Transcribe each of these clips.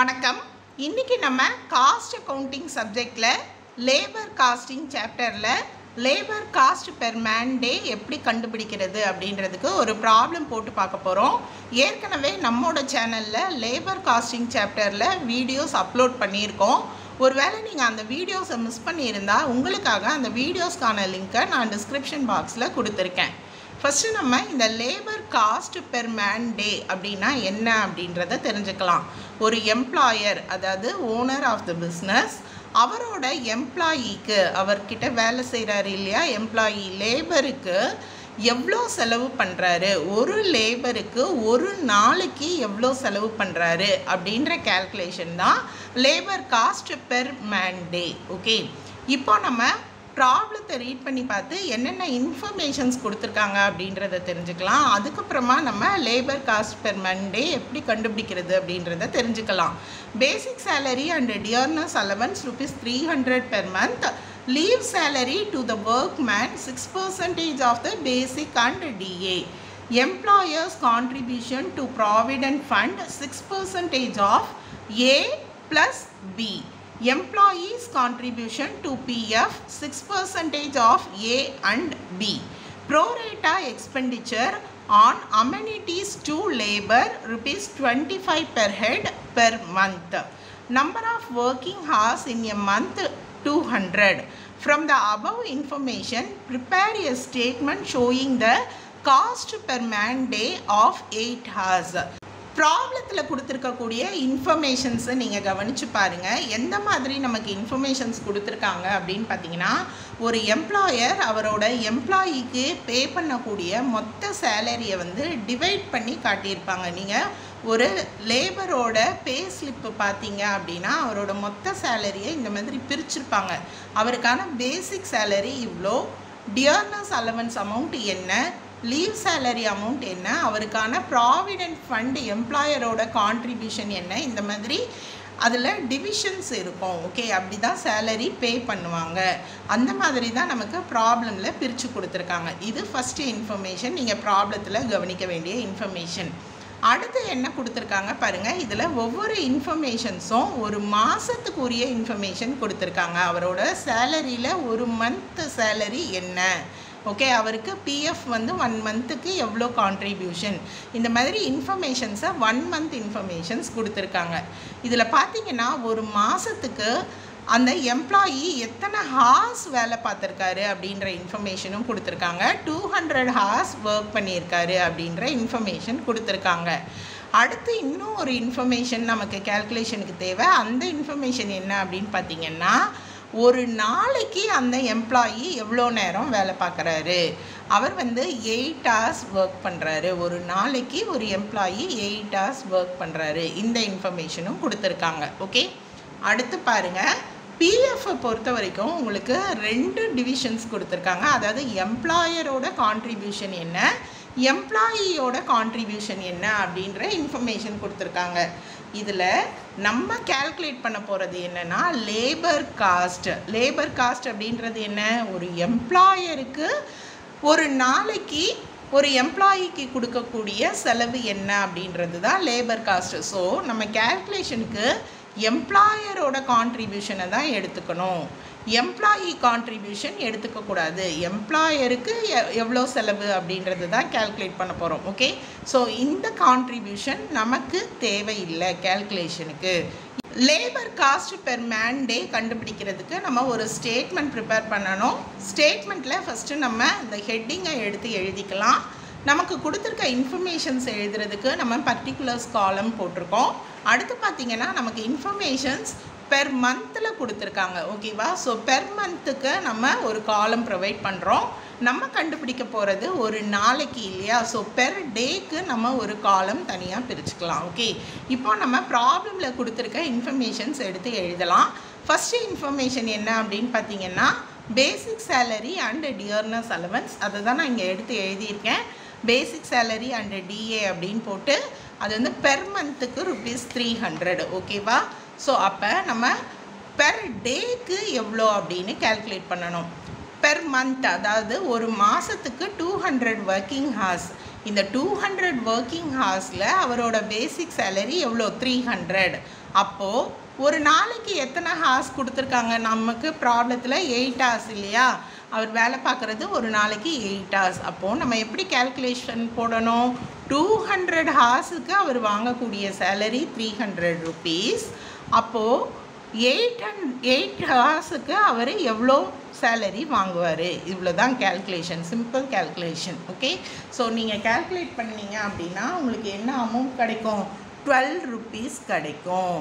வணக்கம் இன்னைக்கு நம்ம காஸ்ட் அக்கவுண்டிங் சப்ஜெக்டில் லேபர் காஸ்டிங் சாப்டரில் labour cost per man day எப்படி கண்டுபிடிக்கிறது அப்படின்றதுக்கு ஒரு ப்ராப்ளம் போட்டு பார்க்க போகிறோம் ஏற்கனவே நம்மளோட சேனலில் லேபர் காஸ்டிங் சாப்டரில் வீடியோஸ் அப்லோட் பண்ணியிருக்கோம் ஒருவேளை நீங்கள் அந்த வீடியோஸை மிஸ் பண்ணியிருந்தா உங்களுக்காக அந்த வீடியோஸ்க்கான லிங்க்கை நான் டிஸ்கிரிப்ஷன் பாக்ஸில் கொடுத்துருக்கேன் ஃபஸ்ட்டு நம்ம இந்த labour cost per man day அப்படின்னா என்ன அப்படின்றத தெரிஞ்சுக்கலாம் ஒரு எம்ப்ளாயர் அதாவது ஓனர் ஆஃப் த பிஸ்னஸ் அவரோட எம்ப்ளாயிக்கு அவர்கிட்ட வேலை செய்கிறாரு இல்லையா எம்ப்ளாயி லேபருக்கு எவ்வளோ செலவு பண்ணுறாரு ஒரு லேபருக்கு ஒரு நாளைக்கு எவ்வளோ செலவு பண்ணுறாரு அப்படின்ற கேல்குலேஷன் தான் labour cost per man day okay இப்போ நம்ம ப்ராப்ளத்தை ரீட் பண்ணி பார்த்து என்னென்ன இன்ஃபர்மேஷன்ஸ் கொடுத்துருக்காங்க அப்படின்றத தெரிஞ்சுக்கலாம் அதுக்கப்புறமா நம்ம லேபர் காஸ்ட் பெர் மண்டே எப்படி கண்டுபிடிக்கிறது அப்படின்றத தெரிஞ்சுக்கலாம் basic salary and dearness allowance rupees three hundred per month leave salary to the workman six percentage of the basic and DA employers contribution to provident fund six percentage of A plus B employees contribution to pf 6 percentage of a and b pro rata expenditure on amenities to labor rupees 25 per head per month number of working hours in a month 200 from the above information prepare a statement showing the cost per man day of 8 hours ப்ராப்ளத்தில் கொடுத்துருக்கக்கூடிய இன்ஃபர்மேஷன்ஸை நீங்கள் கவனித்து பாருங்கள் எந்த மாதிரி நமக்கு informations கொடுத்துருக்காங்க அப்படின்னு பார்த்தீங்கன்னா ஒரு எம்ப்ளாயர் அவரோட எம்ப்ளாயிக்கு பே பண்ணக்கூடிய மொத்த சேலரியை வந்து டிவைட் பண்ணி காட்டியிருப்பாங்க நீங்கள் ஒரு லேபரோட பே ஸ்லிப்பு பார்த்தீங்க அப்படின்னா அவரோட மொத்த சேலரியை இந்த மாதிரி பிரிச்சிருப்பாங்க அவருக்கான பேசிக் சேலரி இவ்வளோ டியர்னஸ் அலவன்ஸ் அமௌண்ட் என்ன லீவ் சேலரி அமௌண்ட் என்ன அவருக்கான ப்ராவிடென்ட் ஃபண்ட் எம்ப்ளாயரோட கான்ட்ரிபியூஷன் என்ன இந்த மாதிரி அதில் டிவிஷன்ஸ் இருக்கும் ஓகே அப்படி தான் சேலரி பே பண்ணுவாங்க அந்த மாதிரி தான் நமக்கு ப்ராப்ளமில் பிரித்து கொடுத்துருக்காங்க இது ஃபஸ்ட்டு இன்ஃபர்மேஷன் நீங்கள் ப்ராப்ளத்தில் கவனிக்க வேண்டிய இன்ஃபர்மேஷன் அடுத்து என்ன கொடுத்துருக்காங்க பாருங்கள் இதில் ஒவ்வொரு இன்ஃபர்மேஷன்ஸும் ஒரு மாதத்துக்குரிய இன்ஃபர்மேஷன் கொடுத்துருக்காங்க அவரோட சேலரியில் ஒரு மந்த் சேலரி என்ன ஓகே அவருக்கு பிஎஃப் வந்து ஒன் மந்த்துக்கு எவ்வளோ கான்ட்ரிபியூஷன் இந்த மாதிரி இன்ஃபர்மேஷன்ஸை ஒன் மந்த் இன்ஃபர்மேஷன்ஸ் கொடுத்துருக்காங்க இதில் பார்த்தீங்கன்னா ஒரு மாதத்துக்கு அந்த எம்ப்ளாயி எத்தனை ஹார்ஸ் வேலை பார்த்துருக்காரு அப்படின்ற இன்ஃபர்மேஷனும் கொடுத்துருக்காங்க டூ ஹண்ட்ரட் ஹார்ஸ் ஒர்க் பண்ணியிருக்காரு அப்படின்ற இன்ஃபர்மேஷன் கொடுத்துருக்காங்க அடுத்து இன்னும் ஒரு இன்ஃபர்மேஷன் நமக்கு கேல்குலேஷனுக்கு தேவை அந்த இன்ஃபர்மேஷன் என்ன அப்படின்னு பார்த்தீங்கன்னா ஒரு நாளைக்கு அந்த எம்ப்ளாயி எவ்வளோ நேரம் வேலை பார்க்குறாரு அவர் வந்து எயிட் ஹவர்ஸ் ஒர்க் பண்ணுறாரு ஒரு நாளைக்கு ஒரு எம்ப்ளாயி எயிட் ஹவர்ஸ் ஒர்க் பண்ணுறாரு இந்த இன்ஃபர்மேஷனும் கொடுத்துருக்காங்க ஓகே அடுத்து பாருங்கள் பிஎஃப்பை பொறுத்த வரைக்கும் உங்களுக்கு ரெண்டு டிவிஷன்ஸ் கொடுத்துருக்காங்க அதாவது எம்ப்ளாயரோட கான்ட்ரிபியூஷன் என்ன எம்ப்ளாயியோட கான்ட்ரிபியூஷன் என்ன அப்படின்ற இன்ஃபர்மேஷன் கொடுத்துருக்காங்க இதில் நம்ம கேல்குலேட் பண்ண போகிறது என்னென்னா லேபர் காஸ்ட் லேபர் காஸ்ட் அப்படின்றது என்ன ஒரு எம்ப்ளாயருக்கு ஒரு நாளைக்கு ஒரு எம்ப்ளாயிக்கு கொடுக்கக்கூடிய செலவு என்ன அப்படின்றது தான் லேபர் காஸ்ட் ஸோ நம்ம கேல்குலேஷனுக்கு எம்ப்ளாயரோட கான்ட்ரிபியூஷனை தான் எடுத்துக்கணும் எம்ப்ளாயி கான்ட்ரிபியூஷன் எடுத்துக்கக்கூடாது எம்ப்ளாயருக்கு எவ்வளோ செலவு அப்படின்றது தான் கேல்குலேட் பண்ண போகிறோம் ஓகே ஸோ இந்த கான்ட்ரிபியூஷன் நமக்கு தேவையில்லை கேல்குலேஷனுக்கு labour cost per man day கண்டுபிடிக்கிறதுக்கு நம்ம ஒரு ஸ்டேட்மெண்ட் ப்ரிப்பேர் பண்ணணும் ஸ்டேட்மெண்ட்டில் ஃபஸ்ட்டு நம்ம இந்த ஹெட்டிங்கை எடுத்து எழுதிக்கலாம் நமக்கு கொடுத்துருக்க இன்ஃபர்மேஷன்ஸ் எழுதுறதுக்கு நம்ம பர்டிகுலர்ஸ் காலம் போட்டிருக்கோம் அடுத்து பார்த்திங்கன்னா நமக்கு இன்ஃபர்மேஷன்ஸ் பெர் மந்தில் கொடுத்துருக்காங்க ஓகேவா ஸோ பெர் மந்த்துக்கு நம்ம ஒரு காலம் ப்ரொவைட் பண்ணுறோம் நம்ம கண்டுபிடிக்க போகிறது ஒரு நாளைக்கு இல்லையா ஸோ பெர் டேக்கு நம்ம ஒரு காலம் தனியாக பிரிச்சுக்கலாம் ஓகே இப்போ நம்ம ப்ராப்ளமில் கொடுத்துருக்க இன்ஃபர்மேஷன்ஸ் எடுத்து எழுதலாம் ஃபஸ்ட்டு இன்ஃபர்மேஷன் என்ன அப்படின்னு பார்த்தீங்கன்னா basic salary and dearness allowance அதை தான் நான் இங்கே எடுத்து எழுதியிருக்கேன் பேசிக் சேலரி அண்ட் டிஏ அப்படின்னு போட்டு அது வந்து பெர் மந்த்துக்கு ருபீஸ் த்ரீ ஹண்ட்ரட் ஓகேவா ஸோ அப்போ நம்ம பெர் டேக்கு எவ்வளோ அப்படின்னு கேல்குலேட் பண்ணணும் பெர் மந்த் அதாவது ஒரு மாதத்துக்கு டூ ஹண்ட்ரட் ஒர்க்கிங் ஹார்ஸ் இந்த டூ ஹண்ட்ரட் ஒர்க்கிங் ஹார்ஸில் அவரோட பேசிக் சேலரி எவ்வளோ த்ரீ ஹண்ட்ரட் அப்போது ஒரு நாளைக்கு எத்தனை ஹார்ஸ் கொடுத்துருக்காங்க நமக்கு ப்ராப்ளத்தில் எயிட் ஹார்ஸ் இல்லையா அவர் வேலை பார்க்குறது ஒரு நாளைக்கு எயிட் ஹார்ஸ் அப்போது நம்ம எப்படி கேல்குலேஷன் போடணும் டூ ஹண்ட்ரட் ஹார்ஸுக்கு அவர் வாங்கக்கூடிய சேலரி த்ரீ ஹண்ட்ரட் ருபீஸ் அப்போது எயிட் ஹண்ட் எயிட் ஹார்ஸுக்கு அவர் எவ்வளோ சேலரி வாங்குவார் இவ்வளோ தான் calculation simple calculation okay so நீங்கள் கேல்குலேட் பண்ணீங்க அப்படின்னா உங்களுக்கு என்ன அமௌண்ட் கிடைக்கும் டுவெல் ருபீஸ் கிடைக்கும்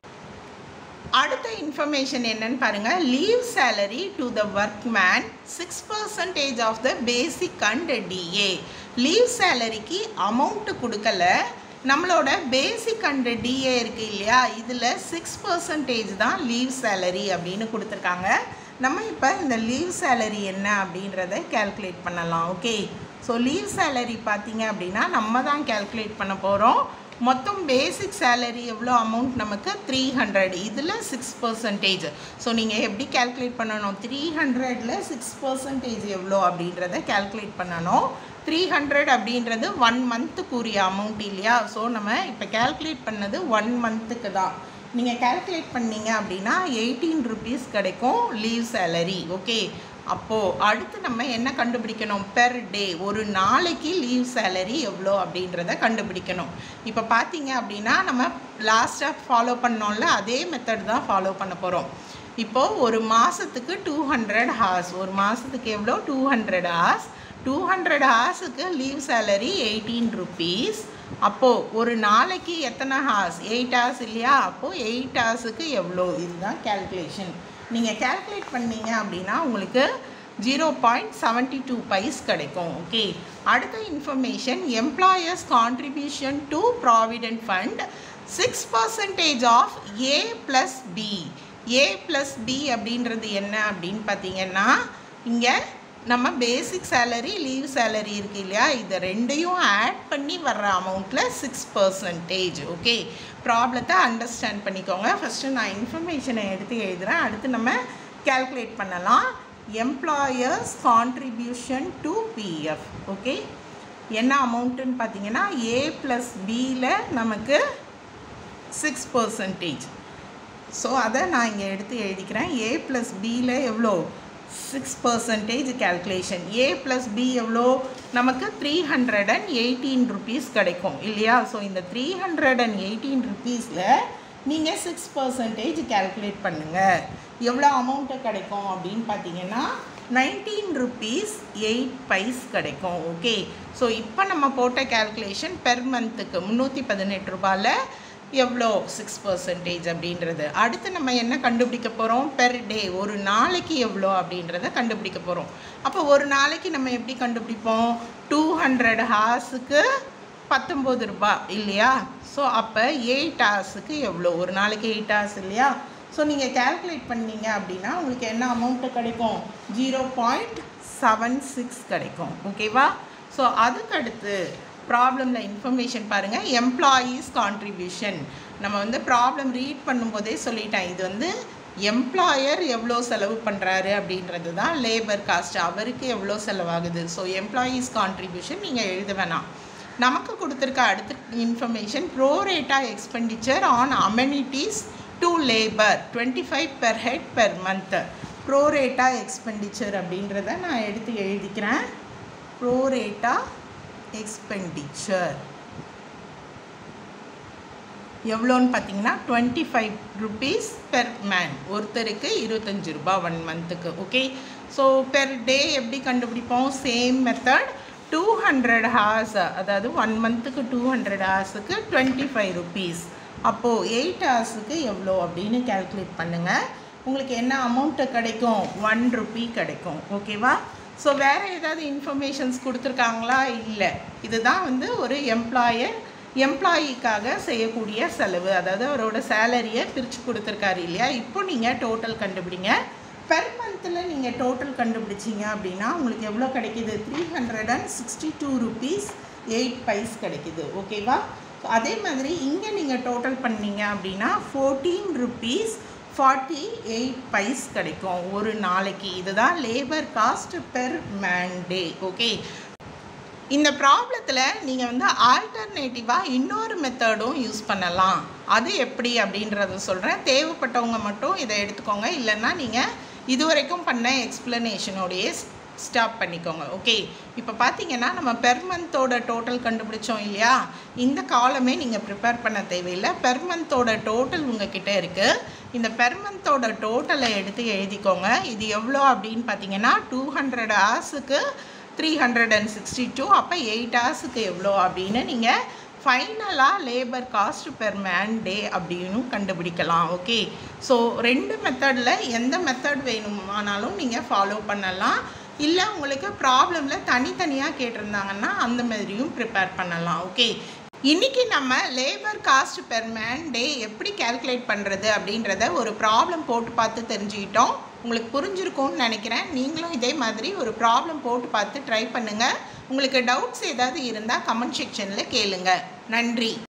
அடுத்த இன்ஃபர்மேஷன் என்னன்னு பாருங்கள் leave salary to the workman six percentage of the basic and DA leave சேலரிக்கு அமௌண்ட்டு கொடுக்கல நம்மளோட பேசிக் அண்ட் டிஏ இருக்குது இல்லையா இதில் சிக்ஸ் பர்சன்டேஜ் தான் லீவ் சேலரி அப்படின்னு கொடுத்துருக்காங்க நம்ம இப்போ இந்த லீவ் சேலரி என்ன அப்படின்றத கேல்குலேட் பண்ணலாம் ஓகே ஸோ லீவ் சேலரி பார்த்தீங்க அப்படின்னா நம்ம தான் கேல்குலேட் பண்ண போகிறோம் மொத்தம் பேசிக் சேலரி எவ்வளோ அமௌண்ட் நமக்கு த்ரீ ஹண்ட்ரட் இதில் சிக்ஸ் பர்சன்டேஜ் ஸோ நீங்கள் எப்படி கேல்குலேட் பண்ணணும் த்ரீ ஹண்ட்ரடில் சிக்ஸ் பர்சன்டேஜ் எவ்வளோ அப்படின்றத கேல்குலேட் பண்ணணும் த்ரீ ஹண்ட்ரட் அப்படின்றது ஒன் மந்த்துக்குரிய அமௌண்ட் இல்லையா ஸோ நம்ம இப்போ கேல்குலேட் பண்ணது ஒன் மந்த்துக்கு தான் நீங்கள் கேல்குலேட் பண்ணீங்க அப்படின்னா எயிட்டீன் ருபீஸ் கிடைக்கும் லீவ் சேலரி ஓகே அப்போது அடுத்து நம்ம என்ன கண்டுபிடிக்கணும் பெர் டே ஒரு நாளைக்கு லீவ் சேலரி எவ்வளோ அப்படின்றத கண்டுபிடிக்கணும் இப்போ பார்த்தீங்க அப்படின்னா நம்ம லாஸ்ட்டாக ஃபாலோ பண்ணோம்ல அதே மெத்தட் தான் ஃபாலோ பண்ண போகிறோம் இப்போது ஒரு மாதத்துக்கு டூ ஹண்ட்ரட் ஹார்ஸ் ஒரு மாதத்துக்கு எவ்வளோ two hundred hours two hundred ஹார்ஸுக்கு லீவ் சேலரி எயிட்டீன் ருபீஸ் அப்போது ஒரு நாளைக்கு எத்தனை ஹார்ஸ் எயிட் ஹார்ஸ் இல்லையா அப்போது எயிட் ஹார்ஸுக்கு எவ்வளோ இதுதான் கேல்குலேஷன் நீங்கள் கேல்குலேட் பண்ணீங்க அப்படின்னா உங்களுக்கு zero point seventy two paise கிடைக்கும் ஓகே அடுத்த information employers contribution to provident fund six percentage of A plus B A plus B அப்படின்றது என்ன அப்படின்னு பார்த்தீங்கன்னா இங்கே நம்ம பேசிக் சேலரி லீவ் சேலரி இருக்கு இல்லையா இதை ரெண்டையும் ஆட் பண்ணி வர்ற அமௌண்ட்டில் சிக்ஸ் பர்சன்டேஜ் ஓகே ப்ராப்ளத்தை அண்டர்ஸ்டாண்ட் பண்ணிக்கோங்க ஃபஸ்ட்டு நான் இன்ஃபர்மேஷனை எடுத்து எழுதுகிறேன் அடுத்து நம்ம கேல்குலேட் பண்ணலாம் employers contribution to PF okay என்ன அமௌண்ட்டுன்னு பார்த்தீங்கன்னா ஏ ப்ளஸ் பியில் நமக்கு சிக்ஸ் பர்சன்டேஜ் ஸோ அதை நான் இங்கே எடுத்து எழுதிக்கிறேன் ஏ ப்ளஸ் பியில் எவ்வளோ six percentage calculation A plus B எவ்வளோ நமக்கு three hundred and eighteen rupees கிடைக்கும் இல்லையா ஸோ இந்த த்ரீ ஹண்ட்ரட் அண்ட் எயிட்டீன் ருபீஸில் நீங்கள் சிக்ஸ் பர்சன்டேஜ் கேல்குலேட் பண்ணுங்கள் எவ்வளோ அமௌண்ட்டு கிடைக்கும் அப்படின்னு பார்த்தீங்கன்னா நைன்டீன் ருபீஸ் எயிட் பைஸ் கிடைக்கும் ஓகே ஸோ இப்போ நம்ம போட்ட கேல்குலேஷன் பெர் மந்த்துக்கு முந்நூற்றி பதினெட்டு ரூபாயில் எவ்வளோ சிக்ஸ் பர்சன்டேஜ் அப்படின்றது அடுத்து நம்ம என்ன கண்டுபிடிக்க போகிறோம் பெர் டே ஒரு நாளைக்கு எவ்வளோ அப்படின்றத கண்டுபிடிக்க போகிறோம் அப்போ ஒரு நாளைக்கு நம்ம எப்படி கண்டுபிடிப்போம் டூ ஹண்ட்ரட் ஹார்ஸுக்கு பத்தொம்போது ரூபாய் இல்லையா ஸோ அப்போ எயிட் ஹார்ஸுக்கு எவ்வளோ ஒரு நாளைக்கு எயிட் ஹார்ஸ் இல்லையா ஸோ நீங்கள் கேல்குலேட் பண்ணீங்க அப்படின்னா உங்களுக்கு என்ன அமௌண்ட்டு கிடைக்கும் ஜீரோ பாயிண்ட் செவன் சிக்ஸ் கிடைக்கும் ஓகேவா ஸோ அதுக்கடுத்து ப்ராப்ளமில் இன்ஃபர்மேஷன் பாருங்கள் எம்ப்ளாயீஸ் கான்ட்ரிபியூஷன் நம்ம வந்து ப்ராப்ளம் ரீட் பண்ணும்போதே சொல்லிட்டேன் இது வந்து எம்ப்ளாயர் எவ்வளோ செலவு பண்ணுறாரு அப்படின்றது தான் லேபர் காஸ்ட் அவருக்கு எவ்வளோ செலவாகுது ஸோ எம்ப்ளாயீஸ் கான்ட்ரிபியூஷன் நீங்கள் எழுத வேணாம் நமக்கு கொடுத்துருக்க அடுத்த information pro rata expenditure on amenities to labour twenty five per head per month pro rata expenditure அப்படின்றத நான் எடுத்து எழுதிக்கிறேன் ப்ரோரேட்டா எக்ஸ்பெண்டிச்சர் எவ்வளோன்னு பார்த்தீங்கன்னா twenty five rupees per man ஒருத்தருக்கு இருபத்தஞ்சி ரூபா ஒன் மந்த்துக்கு ஓகே ஸோ பெர் டே எப்படி கண்டுபிடிப்போம் same method two hundred hours அதாவது ஒன் மந்த்துக்கு டூ ஹண்ட்ரட் ஹார்ஸுக்கு டுவெண்ட்டி ஃபைவ் ருபீஸ் அப்போது எயிட் ஹார்ஸுக்கு எவ்வளோ அப்படின்னு கேல்குலேட் பண்ணுங்கள் உங்களுக்கு என்ன அமௌண்ட்டு கிடைக்கும் ஒன் ருபி கிடைக்கும் ஓகேவா ஸோ வேறு ஏதாவது இன்ஃபர்மேஷன்ஸ் கொடுத்துருக்காங்களா இல்லை இதுதான் வந்து ஒரு எம்ப்ளாயர் எம்ப்ளாயிக்காக செய்யக்கூடிய செலவு அதாவது அவரோட சேலரியை பிரித்து கொடுத்துருக்காரு இல்லையா இப்போ நீங்கள் டோட்டல் கண்டுபிடிங்க பெர் மந்தில் நீங்கள் டோட்டல் கண்டுபிடிச்சிங்க அப்படின்னா உங்களுக்கு எவ்வளோ கிடைக்கிது three hundred and sixty two rupees eight paise கிடைக்கிது ஓகேவா அதே மாதிரி இங்கே நீங்கள் டோட்டல் பண்ணீங்க அப்படின்னா fourteen rupees forty eight paise கிடைக்கும் ஒரு நாளைக்கு இதுதான் labour cost per man day okay இந்த ப்ராப்ளத்தில் நீங்கள் வந்து ஆல்டர்னேட்டிவாக இன்னொரு மெத்தடும் யூஸ் பண்ணலாம் அது எப்படி அப்படின்றத சொல்கிறேன் தேவைப்பட்டவங்க மட்டும் இதை எடுத்துக்கோங்க இல்லைன்னா நீங்கள் இதுவரைக்கும் பண்ண எக்ஸ்பிளனேஷனோடையே ஸ்டாப் பண்ணிக்கோங்க ஓகே இப்போ பார்த்தீங்கன்னா நம்ம பெர் மந்தோட டோட்டல் கண்டுபிடிச்சோம் இல்லையா இந்த காலமே நீங்கள் ப்ரிப்பேர் பண்ண தேவையில்லை பெர் மந்தோட டோட்டல் உங்ககிட்ட இருக்குது இந்த பெர் மந்தோட டோட்டலை எடுத்து எழுதிக்கோங்க இது எவ்வளோ அப்படின்னு பார்த்தீங்கன்னா டூ ஹண்ட்ரட் ஹவர்ஸுக்கு three hundred and sixty two அப்போ எயிட் ஹவர்ஸுக்கு எவ்வளோ அப்படின்னு நீங்கள் ஃபைனலாக labour cost per man day அப்படின்னு கண்டுபிடிக்கலாம் ஓகே ஸோ ரெண்டு மெத்தடில் எந்த மெத்தட் வேணுமானாலும் நீங்கள் ஃபாலோ பண்ணலாம் இல்லை உங்களுக்கு ப்ராப்ளமில் தனித்தனியாக கேட்டிருந்தாங்கன்னா அந்த மாதிரியும் ப்ரிப்பேர் பண்ணலாம் ஓகே இன்றைக்கி நம்ம labour cost per man day எப்படி கேல்குலேட் பண்ணுறது அப்படின்றத ஒரு ப்ராப்ளம் போட்டு பார்த்து தெரிஞ்சுக்கிட்டோம் உங்களுக்கு புரிஞ்சிருக்கும்னு நினைக்கிறேன் நீங்களும் இதே மாதிரி ஒரு ப்ராப்ளம் போட்டு பார்த்து ட்ரை பண்ணுங்கள் உங்களுக்கு டவுட்ஸ் ஏதாவது இருந்தால் கமெண்ட் செக்ஷனில் கேளுங்க நன்றி